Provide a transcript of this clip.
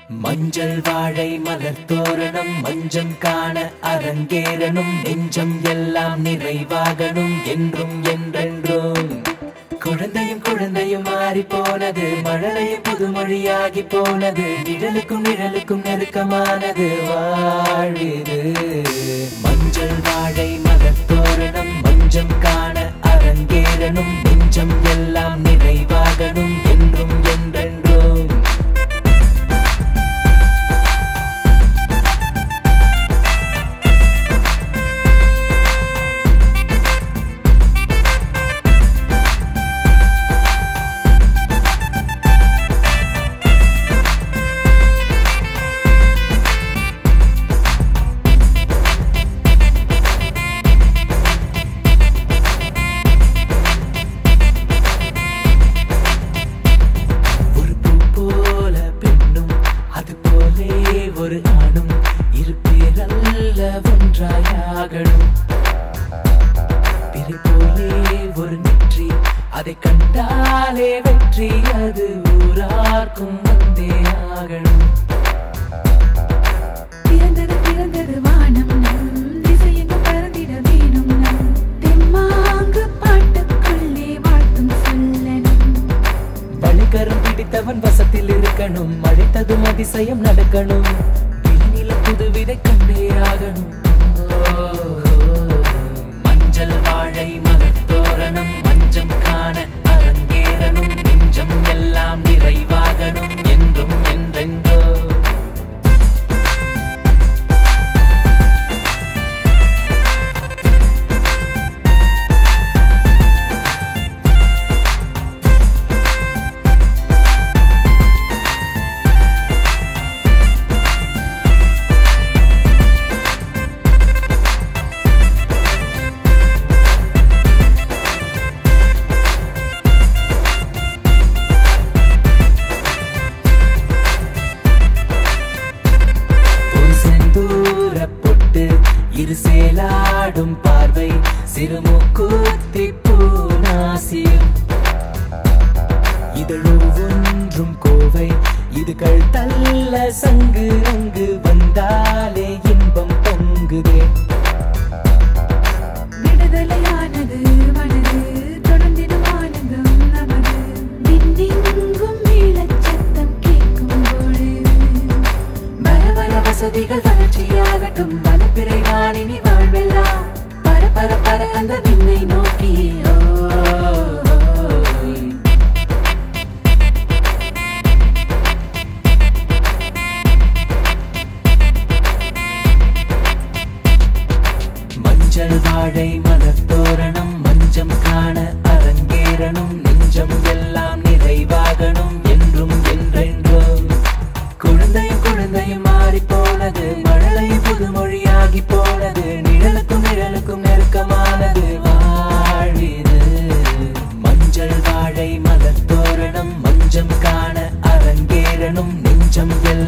மஞ்சள் வாழை மலர் தோரணம் மஞ்சம் காண அரங்கேறணும் நெஞ்சம் எல்லாம் நிறைவாகணும் என்றும் என்றென்றும் குழந்தையும் குழந்தையும் மாறி போனது மழலையும் புதுமொழியாகி போனது நிழலுக்கும் நிழலுக்கும் நெருக்கமானது வாழிது மஞ்சள் வாழை மலர் தோரணம் மஞ்சம் காண அரங்கேறணும் நெஞ்சம் எல்லாம் நிறைவாகணும் என்றும் என்றென்றும் ஒரு பூ போல பெண்ணும் அது போலே ஒரு ஆணும் இரு பேரல்ல ஒன்றாயாகணும் பிறை போலே ஒரு நெற்றி அதை கண்டாலே வெற்றி அது ஊரார்க்கும் வந்தே ஆகணும் பிறந்தது பிறந்தது வானம் நம் திசையெங்கும் பறந்திட வேணும் நம் தெம்மாங்கு பாட்டுக்குள்ளே வாழ்த்தும் சொல்லணும் வழிகரம் பிடித்தவன் வசத்தில் இருக்கணும் அழைத்ததும் அதிசயம் நடக்கணும் விண்ணில புதுவிதை கண்டே ஆகணும் ஓ, மஞ்சள் வாழை மலர் தோரணம் மஞ்சம் காண அரங்கேறணும் நெஞ்சம் எல்லாம் நிறைவாகணும் என்றும் என்றென்றோ ஒரு செந்தூர பொட்டு இரு சேலாடும் பார்வை சிறுமுக்கூத்தி பூநாசியும் இதழொவ்வொன்றும் கோவை இதுகள் தள்ள சங்கு அங்கு வந்தாலே இன்பம் பொங்குதே விடுதலையானது மனது தொடர்ந்திடும் ஆனந்தம் நமது விண்ணெங்கும் மேலச்சத்தம் கேட்கும் பொழுது வர வர வசதிகள் வளர்ச்சியாகட்டும் வனப்பிறை வாணினி வாழ்வெல்லாம் பர பர பர அந்த விண்ணை நோக்கி ஓ, ஓ. மஞ்சள் வாழை மலர் தோரணம் மஞ்சம் காண அரங்கேறணும் நெஞ்சம் எல்லாம் நிறைவாகணும் என்றும் என்றென்றும் குழந்தையும் குழந்தையும் மாறி போனது மழலையும் புதுமொழியாகி போனது நிழலுக்கும் நிழலுக்கும் நெருக்கமானது வாழிது மஞ்சள் வாழை மலர் தோரணம் மஞ்சம் காண அரங்கேறணும் நெஞ்சம் எல்லாம்